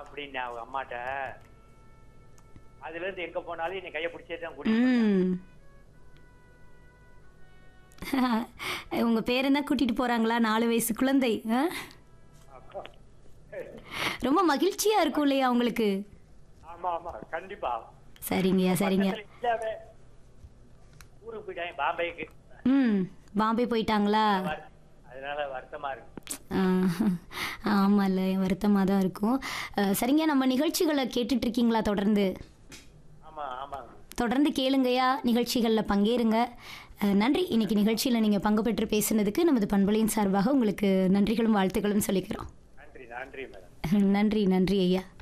அப்படின்னு அவங்க அம்மாட்ட அதுல இருந்து எங்க போனாலும் என்னை கையை பிடிச்சே தான் கூட்டிட்டு ம் உங்க பேரன் தான் கூட்டிட்டு போறாங்களா நாலு வயசு குழந்தை ஆ? ரொம்ப மகிழ்ச்சியா இருக்கும் இல்லையா உங்களுக்கு ஆமா ஆமா கண்டிப்பா சரிங்கய்யா சரிங்க பக்கத்துல இல்லாம ஊருக்கு போயிட்டாங்க பாம்பேக்கு ம் பாம்பே போயிட்டாங்களா வரு- அதனால வருத்தமா இருக்கு ஆமாம்ல வருத்தமாக தான் இருக்கும் அஹ், சரிங்க நம்ம நிகழ்ச்சிகளை கேட்டுட்டு இருக்கீங்களா தொடர்ந்து ஆமா ஆமாங்க தொடர்ந்து கேளுங்கய்யா நிகழ்ச்சிகளில் பங்கேறுங்க அஹ், நன்றி இன்னைக்கு நிகழ்ச்சியில் நீங்கள் பங்கு பெற்று பேசினதுக்கு நமது பண்பலையின் சார்பாக உங்களுக்கு நன்றிகளும் வாழ்த்துக்களும் சொல்லிக்கிறோம் நன்றி நன்றி மேடம் நன்றி நன்றி ஐயா